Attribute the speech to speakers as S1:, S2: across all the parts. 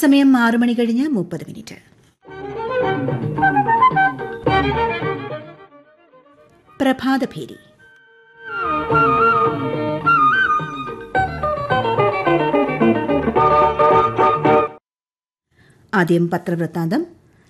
S1: സമയം ആറു മണി കഴിഞ്ഞ് മുപ്പത് മിനിറ്റ് പ്രഭാതഭേരി ആദ്യം പത്രവൃത്താന്തം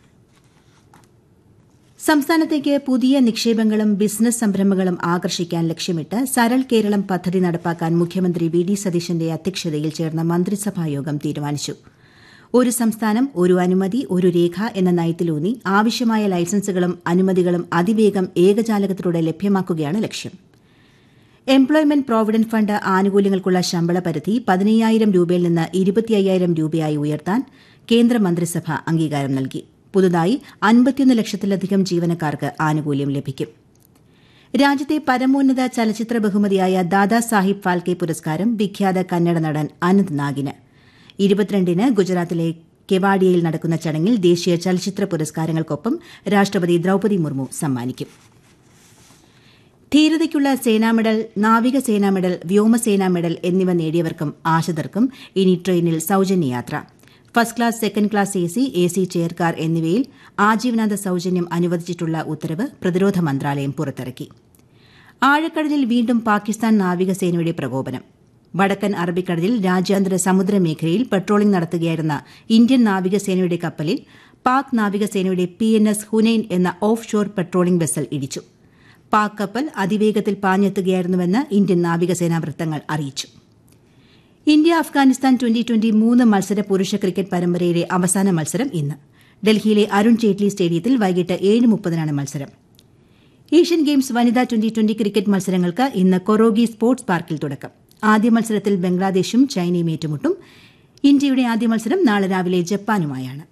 S1: സംസ്ഥാനത്തേക്ക് പുതിയ നിക്ഷേപങ്ങളും ബിസിനസ് സംരംഭങ്ങളും ആകർഷിക്കാൻ ലക്ഷ്യമിട്ട് സരൾ കേരളം പദ്ധതി നടപ്പാക്കാൻ മുഖ്യമന്ത്രി വി ഡി സതീശന്റെ അധ്യക്ഷതയിൽ ചേർന്ന മന്ത്രിസഭായോഗം തീരുമാനിച്ചു ഒരു സംസ്ഥാനം ഒരു അനുമതി ഒരു രേഖ എന്ന നയത്തിലൂന്നി ആവശ്യമായ ലൈസൻസുകളും അനുമതികളും അതിവേഗം ഏകജാലകത്തിലൂടെ ലഭ്യമാക്കുകയാണ് ലക്ഷ്യം എംപ്ലോയ്മെന്റ് പ്രോവിഡന്റ് ഫണ്ട് ആനുകൂല്യങ്ങൾക്കുള്ള ശമ്പള പരിധി പതിനയ്യായിരം രൂപയിൽ നിന്ന് ഇരുപത്തിയ്യായിരം രൂപയായി ഉയർത്താൻ കേന്ദ്രമന്ത്രിസഭ അംഗീകാരം നൽകി പുതുതായി അൻപത്തിയൊന്ന് ലക്ഷത്തിലധികം ജീവനക്കാർക്ക് ആനുകൂല്യം ലഭിക്കും രാജ്യത്തെ പരമോന്നത ചലച്ചിത്ര ബഹുമതിയായ ദാദാ സാഹിബ് ഫാൽക്കെ പുരസ്കാരം വിഖ്യാത കന്നഡ നടൻ അനന്ത് നാഗിന് ഇരുപത്തിരണ്ടിന് ഗുജറാത്തിലെ കെവാഡിയയിൽ നടക്കുന്ന ചടങ്ങിൽ ദേശീയ ചലച്ചിത്ര പുരസ്കാരങ്ങൾക്കൊപ്പം രാഷ്ട്രപതി ദ്രൌപതി മുർമു സമ്മാനിക്കും ധീരതയ്ക്കുള്ള സേനാ മെഡൽ നാവികസേനാ മെഡൽ വ്യോമസേനാ മെഡൽ എന്നിവ നേടിയവർക്കും ആശ്രിതർക്കും ഇനി ട്രെയിനിൽ സൌജന്യ യാത്ര first class second class A C A C chair car എന്നിവയിൽ ആജീവനാന്ത സൌജന്യം അനുവദിച്ചിട്ടുള്ള ഉത്തരവ് പ്രതിരോധ മന്ത്രാലയം പുറത്തിറക്കി ആഴക്കടലിൽ വീണ്ടും പാകിസ്ഥാൻ നാവികസേനയുടെ പ്രകോപനം വടക്കൻ അറബിക്കടലിൽ രാജ്യാന്തര സമുദ്രമേഖലയിൽ പട്രോളിംഗ് നടത്തുകയായിരുന്ന ഇന്ത്യൻ നാവികസേനയുടെ കപ്പലിൽ പാക് നാവികസേനയുടെ പി എൻ എസ് ഹുനൈൻ എന്ന ഓഫ് ഷോർ പട്രോളിംഗ് വെസൽ ഇടിച്ചു പാക് കപ്പൽ അതിവേഗത്തിൽ പാഞ്ഞെത്തുകയായിരുന്നുവെന്ന് ഇന്ത്യൻ നാവികസേനാ വൃത്തങ്ങൾ അറിയിച്ചു ഇന്ത്യ അഫ്ഗാനിസ്ഥാൻ ട്വന്റി ട്വന്റി മൂന്ന് മത്സര പുരുഷ ക്രിക്കറ്റ് പരമ്പരയിലെ അവസാന മത്സരം ഇന്ന് ഡൽഹിയിലെ അരുൺ ജെയ്റ്റ്ലി സ്റ്റേഡിയത്തിൽ വൈകിട്ട് ഏഴ് മുപ്പതിനാണ് മത്സരം ഏഷ്യൻ ഗെയിംസ് വനിതാ ട്വന്റി ട്വന്റി ക്രിക്കറ്റ് മത്സരങ്ങൾക്ക് ഇന്ന് കൊറോഗി സ്പോർട്സ് പാർക്കിൽ തുടക്കം ആദ്യ മത്സരത്തിൽ ബംഗ്ലാദേശും ചൈനയും ഏറ്റുമുട്ടും ഇന്ത്യയുടെ ആദ്യ മത്സരം നാളെ രാവിലെ ജപ്പാനുമായാണ്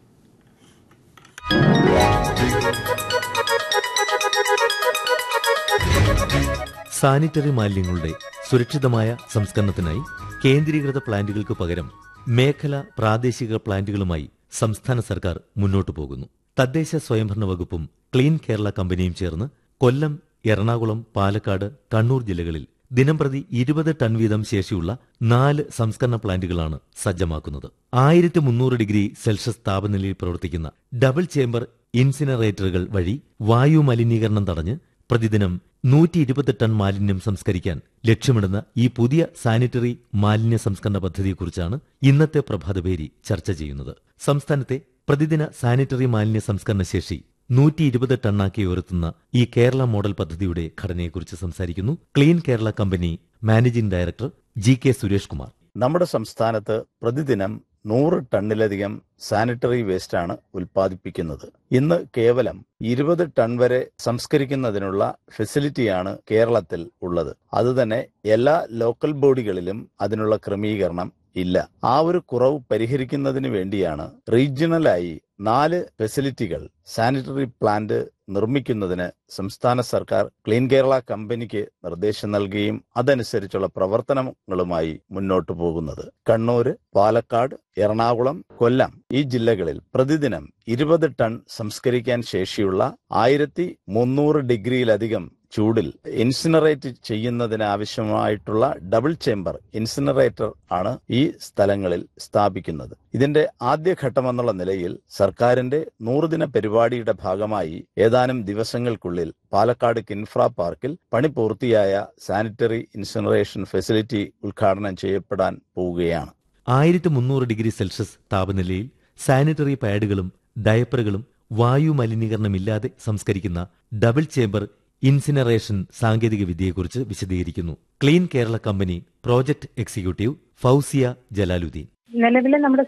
S2: സാനിറ്ററി മാലിന്യങ്ങളുടെ സുരക്ഷിതമായ സംസ്കരണത്തിനായി കേന്ദ്രീകൃത പ്ലാന്റുകൾക്ക് പകരം മേഖല പ്രാദേശിക പ്ലാന്റുകളുമായി സംസ്ഥാന സർക്കാർ മുന്നോട്ടു പോകുന്നു തദ്ദേശ സ്വയംഭരണ വകുപ്പും ക്ലീൻ കേരള കമ്പനിയും ചേർന്ന് കൊല്ലം എറണാകുളം പാലക്കാട് കണ്ണൂർ ജില്ലകളിൽ ദിനംപ്രതി ഇരുപത് ടൺ വീതം ശേഷിയുള്ള നാല് സംസ്കരണ പ്ലാന്റുകളാണ് സജ്ജമാക്കുന്നത് ആയിരത്തി മുന്നൂറ് ഡിഗ്രി സെൽഷ്യസ് താപനിലയിൽ പ്രവർത്തിക്കുന്ന ഡബിൾ ചേംബർ ഇൻസിനറേറ്ററുകൾ വഴി വായു മലിനീകരണം തടഞ്ഞ് പ്രതിദിനം നൂറ്റി ഇരുപത് ടൺ മാലിന്യം സംസ്കരിക്കാൻ ലക്ഷ്യമിടുന്ന ഈ പുതിയ സാനിറ്ററി മാലിന്യ സംസ്കരണ പദ്ധതിയെക്കുറിച്ചാണ് ഇന്നത്തെ പ്രഭാതപേരി ചർച്ച ചെയ്യുന്നത് സംസ്ഥാനത്തെ പ്രതിദിന സാനിറ്ററി മാലിന്യ സംസ്കരണ ശേഷി നൂറ്റി ഇരുപത് ടണ്ണാക്കി ഉയർത്തുന്ന ഈ കേരള മോഡൽ പദ്ധതിയുടെ ഘടനയെക്കുറിച്ച് സംസാരിക്കുന്നു clean Kerala company managing director G K Suresh Kumar
S3: നമ്മുടെ സംസ്ഥാനത്ത് പ്രതിദിനം നൂറ് ടണ്ണിലധികം സാനിറ്ററി വേസ്റ്റാണ് ഉൽപ്പാദിപ്പിക്കുന്നത് ഇന്ന് കേവലം ഇരുപത് ടൺ വരെ സംസ്കരിക്കുന്നതിനുള്ള ഫെസിലിറ്റിയാണ് കേരളത്തിൽ ഉള്ളത് അതുതന്നെ എല്ലാ ലോക്കൽ ബോഡികളിലും അതിനുള്ള ക്രമീകരണം ഇല്ല ആ ഒരു കുറവ് പരിഹരിക്കുന്നതിന് വേണ്ടിയാണ് റീജിയണലായി നാല് ഫെസിലിറ്റികൾ സാനിറ്ററി പ്ലാന്റ് നിർമ്മിക്കുന്നതിന് സംസ്ഥാന സർക്കാർ ക്ലീൻ കേരള കമ്പനിക്ക് നിർദ്ദേശം നൽകുകയും അതനുസരിച്ചുള്ള പ്രവർത്തനങ്ങളുമായി മുന്നോട്ടു പോകുന്നത് കണ്ണൂര് പാലക്കാട് എറണാകുളം കൊല്ലം ഈ ജില്ലകളിൽ പ്രതിദിനം ഇരുപത് ടൺ സംസ്കരിക്കാൻ ശേഷിയുള്ള ആയിരത്തി മുന്നൂറ് ഡിഗ്രിയിലധികം ചൂടിൽ ഇൻസിനറേറ്റ് ചെയ്യുന്നതിന് ആവശ്യമായിട്ടുള്ള ഡബിൾ ചേംബർ ഇൻസിനറേറ്റർ ആണ് ഈ സ്ഥലങ്ങളിൽ സ്ഥാപിക്കുന്നത് ഇതിന്റെ ആദ്യഘട്ടം എന്നുള്ള നിലയിൽ സർക്കാരിന്റെ നൂറുദിന പരിപാടിയുടെ ഭാഗമായി ഏതാനും ദിവസങ്ങൾക്കുള്ളിൽ പാലക്കാട് കിൻഫ്ര പാർക്കിൽ പണി പൂർത്തിയായ സാനിറ്ററി ഇൻസിനറേഷൻ ഫെസിലിറ്റി ഉദ്ഘാടനം ചെയ്യപ്പെടാൻ പോവുകയാണ്
S2: ആയിരത്തി മുന്നൂറ് ഡിഗ്രി സെൽഷ്യസ് താപനിലയിൽ സാനിറ്ററി പാഡുകളും ഡയപ്പറുകളും വായു മലിനീകരണമില്ലാതെ സംസ്കരിക്കുന്ന ഡബിൾ ചേംബർ ഇൻസിനറേഷൻ സാങ്കേതിക വിദ്യയെക്കുറിച്ച് വിശദീകരിക്കുന്നു clean Kerala company project executive Fousiya Jalaluddin
S4: നിലവിൽ നമ്മുടെ